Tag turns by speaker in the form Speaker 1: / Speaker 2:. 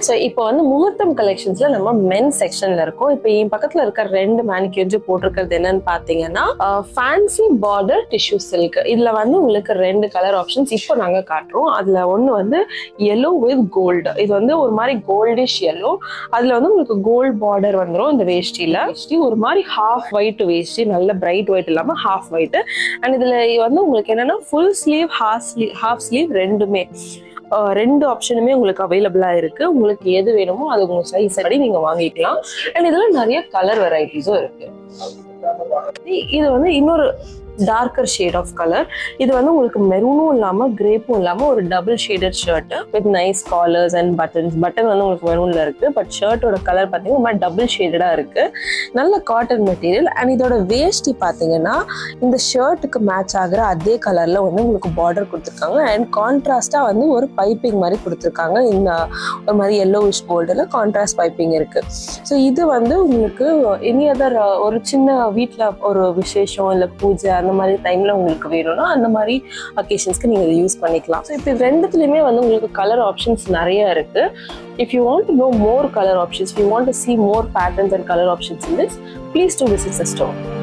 Speaker 1: so இப்போ வந்து முகூர்த்தம் கலெக்ஷன்ஸ்ல நம்ம மென் செக்ஷன்ல இருக்கோம் இப்போ என் பக்கத்துல இருக்க ரெண்டு மேனிக்யூர்ஸ் போட்டிருக்கிறது என்னன்னு பாத்தீங்கன்னா ஃபேன்சி பார்டர் டிஷ்யூ சில்க் இதுல வந்து உங்களுக்கு ரெண்டு கலர் ஆப்ஷன்ஸ் இப்போ நாங்க காட்டுறோம் அதுல ஒண்ணு வந்து yellow வித் கோல்டு இது வந்து ஒரு மாதிரி கோல்டிஷ் yellow அதுல வந்து உங்களுக்கு கோல்ட் பார்டர் வந்துடும் இந்த வேஷ்டியில வேஷ்டி ஒரு மாதிரி ஹாஃப் ஒயிட் வேஷ்டி நல்ல பிரைட் ஒயிட் இல்லாம ஹாஃப் ஒயிட் அண்ட் இதுல வந்து உங்களுக்கு என்னன்னா full sleeve half sleeve half sleeve ரெண்டுமே அஹ் ரெண்டு ஆப்ஷனுமே உங்களுக்கு அவைலபிளா இருக்கு உங்களுக்கு எது வேணுமோ அது உங்க சைஸ் படி நீங்க வாங்கிக்கலாம் அண்ட் இதுல நிறைய கலர் வெரைட்டிஸும் இருக்கு இ- இது வந்து இன்னொரு டார்க்கர் ஷேட் ஆஃப் கலர் இது வந்து உங்களுக்கு மெரூனும் இல்லாம கிரேப்பும் இல்லாம ஒரு double shaded shirt with nice collars and buttons button வந்து உங்களுக்கு மெரூன்ல இருக்கு பட் ஷர்ட்டோட கலர் பார்த்தீங்கன்னா மாதிரி டபுள் ஷேடடா இருக்கு நல்ல காட்டன் மெட்டீரியல் அண்ட் இதோட வேஷ்டி பார்த்தீங்கன்னா இந்த ஷர்ட்டுக்கு மேட்ச் ஆகுற அதே கலர்ல வந்து உங்களுக்கு பார்டர் கொடுத்துருக்காங்க அண்ட் கான்ட்ராஸ்டா வந்து ஒரு பைப்பிங் மாதிரி கொடுத்துருக்காங்க இந்த ஒரு மாதிரி yellowish கோல்டில் கான்ட்ராஸ்ட் பைப்பிங் இருக்கு ஸோ இது வந்து உங்களுக்கு எனி அதர் ஒரு சின்ன வீட்டில் ஒரு விசேஷம் இல்லை பூஜை அந்த மாதிரி டைம்ல உங்களுக்கு வேணும்னா அந்த மாதிரி அக்கேஷன்ஸ்க்கு நீங்க இதை யூஸ் பண்ணிக்கலாம் ஸோ இப்போ ரெண்டுத்துலையுமே வந்து உங்களுக்கு கலர் ஆப்ஷன்ஸ் நிறைய இருக்கு if you want to know more colour options you want to see more patterns and color options in this please do visit the store